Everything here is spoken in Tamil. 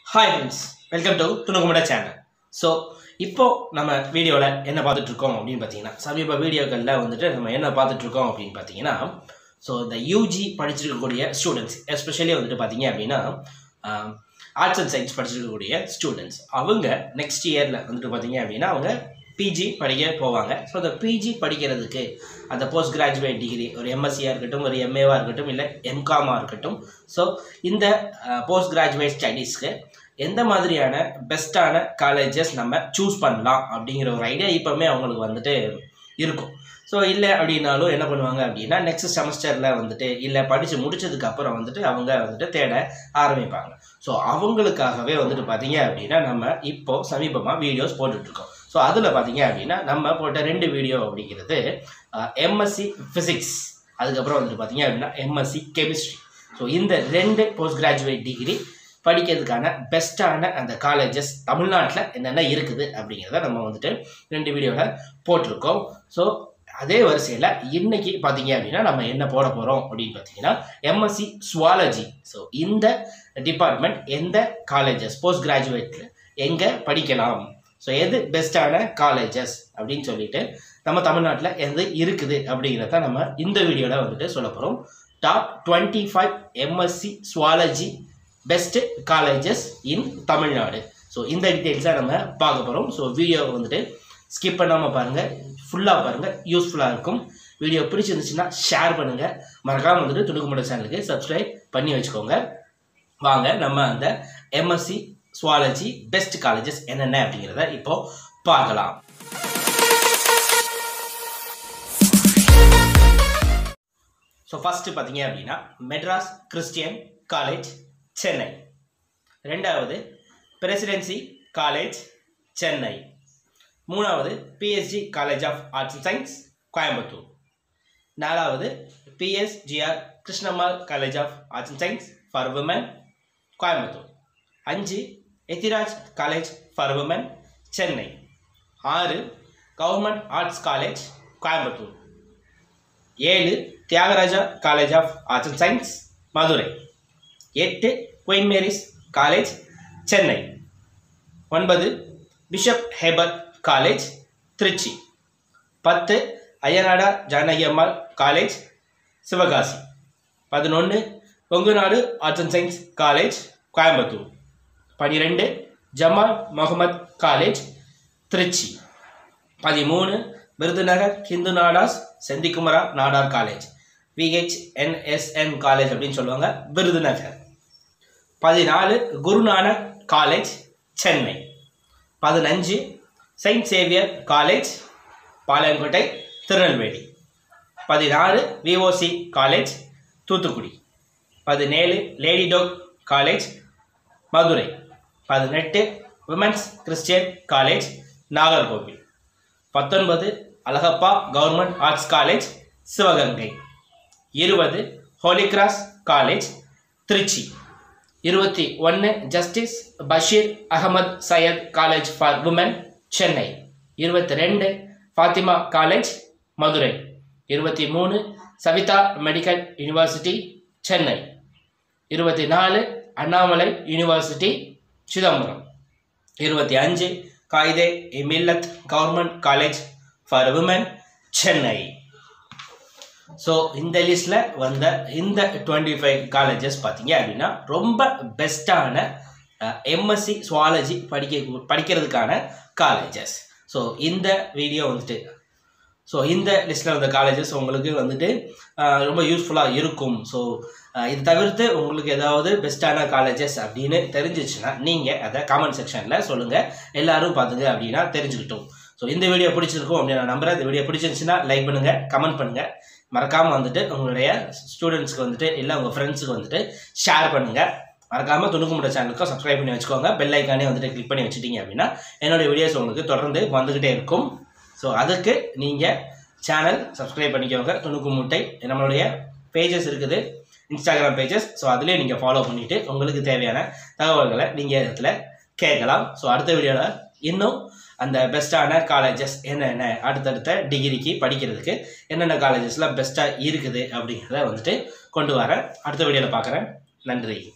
ஹாய் ஃப்ரெண்ட்ஸ் வெல்கம் டு துணுக்குமட சேனல் ஸோ இப்போ நம்ம வீடியோவில் என்ன பார்த்துட்டு இருக்கோம் அப்படின்னு பார்த்தீங்கன்னா சமீப வீடியோக்களில் வந்துட்டு நம்ம என்ன பார்த்துட்டு இருக்கோம் அப்படின்னு பார்த்தீங்கன்னா ஸோ இந்த யூஜி படிச்சிருக்கக்கூடிய ஸ்டூடெண்ட்ஸ் எஸ்பெஷலி வந்துட்டு பார்த்தீங்க அப்படின்னா ஆர்ட்ஸ் அண்ட் சயின்ஸ் படிச்சிருக்கக்கூடிய ஸ்டூடெண்ட்ஸ் அவங்க நெக்ஸ்ட் இயரில் வந்துட்டு பார்த்தீங்க அப்படின்னா அவங்க பிஜி படிக்க போவாங்க ஸோ அந்த பிஜி படிக்கிறதுக்கு அந்த போஸ்ட் கிராஜுவேட் டிகிரி ஒரு எம்எஸ்சியாக இருக்கட்டும் ஒரு எம்ஏவாக இருக்கட்டும் இல்லை எம்காமாக இருக்கட்டும் ஸோ இந்த போஸ்ட் கிராஜுவேட் ஸ்டடீஸ்க்கு எந்த மாதிரியான பெஸ்ட்டான காலேஜஸ் நம்ம சூஸ் பண்ணலாம் அப்படிங்கிற ஒரு ஐடியா இப்போவுமே அவங்களுக்கு வந்துட்டு இருக்கும் ஸோ இல்லை அப்படின்னாலும் என்ன பண்ணுவாங்க அப்படின்னா நெக்ஸ்ட் செமஸ்டரில் வந்துட்டு இல்லை படித்து முடிச்சதுக்கு அப்புறம் வந்துட்டு அவங்க வந்துட்டு தேட ஆரம்பிப்பாங்க ஸோ அவங்களுக்காகவே வந்துட்டு பார்த்தீங்க அப்படின்னா நம்ம இப்போ சமீபமாக வீடியோஸ் போட்டுட்ருக்கோம் ஸோ அதில் பார்த்தீங்க அப்படின்னா நம்ம போட்ட ரெண்டு வீடியோ அப்படிங்கிறது எம்எஸ்சி ஃபிசிக்ஸ் அதுக்கப்புறம் வந்துட்டு பார்த்தீங்க அப்படின்னா எம்எஸ்சி கெமிஸ்ட்ரி ஸோ இந்த ரெண்டு போஸ்ட் கிராஜுவேட் டிகிரி படிக்கிறதுக்கான பெஸ்ட்டான அந்த காலேஜஸ் தமிழ்நாட்டில் என்னென்ன இருக்குது அப்படிங்கிறத நம்ம வந்துட்டு ரெண்டு வீடியோவில் போட்டிருக்கோம் ஸோ அதே வரிசையில் இன்னைக்கு பார்த்தீங்க அப்படின்னா நம்ம என்ன போட போகிறோம் அப்படின்னு பார்த்தீங்கன்னா எம்எஸ்சி சுவாலஜி ஸோ இந்த டிபார்ட்மெண்ட் எந்த காலேஜஸ் போஸ்ட் கிராஜுவேட்டில் எங்கே படிக்கலாம் ஸோ எது பெஸ்ட்டான காலேஜஸ் அப்படின்னு சொல்லிட்டு நம்ம தமிழ்நாட்டில் எது இருக்குது அப்படிங்கிறத நம்ம இந்த வீடியோவில் வந்துட்டு சொல்ல போகிறோம் top twenty five MSc zoology best colleges in Tamil Nadu so இந்த டீட்டெயில்ஸை நம்ம பார்க்க போகிறோம் ஸோ வீடியோ வந்துட்டு ஸ்கிப் பண்ணாமல் பாருங்கள் ஃபுல்லாக பாருங்கள் யூஸ்ஃபுல்லாக இருக்கும் வீடியோ பிடிச்சிருந்துச்சுன்னா ஷேர் பண்ணுங்கள் மறக்காமல் வந்துட்டு துணுக்குமட சேனலுக்கு சப்ஸ்கிரைப் பண்ணி வச்சுக்கோங்க வாங்க நம்ம அந்த எம்எஸ்சி சுவாலஜி பெஸ்ட் காலேஜஸ் என்னென்ன அப்படிங்கிறத இப்போ பார்க்கலாம் ஸோ ஃபஸ்ட்டு பார்த்தீங்க அப்படின்னா மெட்ராஸ் கிறிஸ்டியன் காலேஜ் சென்னை ரெண்டாவது பிரசிடென்சி காலேஜ் சென்னை மூணாவது PSG college of arts and science Coimbatore நாலாவது PSGR Krishnammal college of arts and science for women Coimbatore அஞ்சு Ethiraj college for women Chennai ஆறு கவர்மெண்ட் ஆர்ட்ஸ் காலேஜ் கோயம்புத்தூர் ஏழு Thiagaraja college of arts and science Madurai எட்டு குயின் மேரிஸ் காலேஜ் சென்னை ஒன்பது பிஷப் ஹேபர் காலேஜ் திருச்சி பத்து அய்யநாடா ஜானகி அம்மாள் காலேஜ் சிவகாசி பதினொன்று Kongunadu arts and science college Coimbatore பன்னிரெண்டு ஜமால் முகமது காலேஜ் திருச்சி பதிமூணு Virudhunagar Hindu Nadars Senthikumara Nadar college VH NSN college அப்படின்னு சொல்லுவாங்க விருதுநகர் பதினாலு குருநானக் காலேஜ் சென்னை பதினஞ்சு Saint Xavier college Palayamkottai Tirunelveli பதினாறு விஓசி காலேஜ் தூத்துக்குடி பதினேழு லேடி டோக் காலேஜ் மதுரை பதினெட்டு விமன்ஸ் கிறிஸ்டியன் காலேஜ் நாகர்கோவில் பத்தொன்பது Alagappa government arts college Sivaganga இருபது ஹோலிகிராஸ் காலேஜ் திருச்சி இருபத்தி ஒன்று justice Basheer Ahmed Sayeed college for women Chennai இருபத்தி ரெண்டு ஃபாத்திமா காலேஜ் மதுரை இருபத்தி மூணு சவிதா மெடிக்கல் யூனிவர்சிட்டி சென்னை இருபத்தி நாலு அண்ணாமலை யூனிவர்சிட்டி சிதம்பரம் இருபத்தி அஞ்சு Quaide Millath government college for women Chennai so இந்த லிஸ்ட்டில் வந்த இந்த டுவெண்ட்டி ஃபைவ் காலேஜஸ் பார்த்தீங்க அப்படின்னா ரொம்ப பெஸ்ட்டான எம்எஸ்சி சுவாலஜி படிக்க படிக்கிறதுக்கான காலேஜஸ் ஸோ இந்த வீடியோ வந்துட்டு ஸோ இந்த லிஸ்ட்டில் வந்த காலேஜஸ் உங்களுக்கு வந்துட்டு ரொம்ப யூஸ்ஃபுல்லாக இருக்கும் ஸோ இது தவிர்த்து உங்களுக்கு ஏதாவது பெஸ்ட்டான காலேஜஸ் அப்படின்னு தெரிஞ்சிச்சுன்னா நீங்கள் அதை காமெண்ட் செக்ஷனில் சொல்லுங்கள் எல்லோரும் பார்த்துங்க அப்படின்னா தெரிஞ்சுக்கிட்டோம் ஸோ இந்த வீடியோ பிடிச்சிருக்கும் அப்படின்னு நான் நம்புறேன் இந்த வீடியோ பிடிச்சிருந்துச்சுன்னா லைக் பண்ணுங்கள் கமெண்ட் பண்ணுங்கள் மறக்காமல் வந்துட்டு உங்களுடைய ஸ்டூடெண்ட்ஸ்க்கு வந்துட்டு இல்லை உங்கள் ஃப்ரெண்ட்ஸுக்கு வந்துட்டு ஷேர் பண்ணுங்கள் மறக்காமல் துணுக்குமுட சேனலுக்கும் சப்ஸ்கிரைப் பண்ணி வச்சுக்கோங்க பெல் ஐக்கானே வந்துட்டு கிளிக் பண்ணி வச்சுட்டீங்க அப்படின்னா என்னுடைய வீடியோஸ் உங்களுக்கு தொடர்ந்து வந்துக்கிட்டே இருக்கும் ஸோ அதுக்கு நீங்கள் சேனல் சப்ஸ்கிரைப் பண்ணிக்கோங்க துணுக்கு முட்டை நம்மளுடைய பேஜஸ் இருக்குது இன்ஸ்டாகிராம் பேஜஸ் ஸோ அதுலேயே நீங்கள் ஃபாலோ பண்ணிவிட்டு உங்களுக்கு தேவையான தகவல்களை நீங்கள் இடத்துல கேட்கலாம் ஸோ அடுத்த வீடியோவில் இன்னும் அந்த பெஸ்ட்டான காலேஜஸ் என்னென்ன அடுத்தடுத்த டிகிரிக்கு படிக்கிறதுக்கு என்னென்ன காலேஜஸ்லாம் பெஸ்ட்டாக இருக்குது அப்படிங்கிறத வந்துட்டு கொண்டு வரேன் அடுத்த வீடியோவில் பார்க்குறேன் நன்றி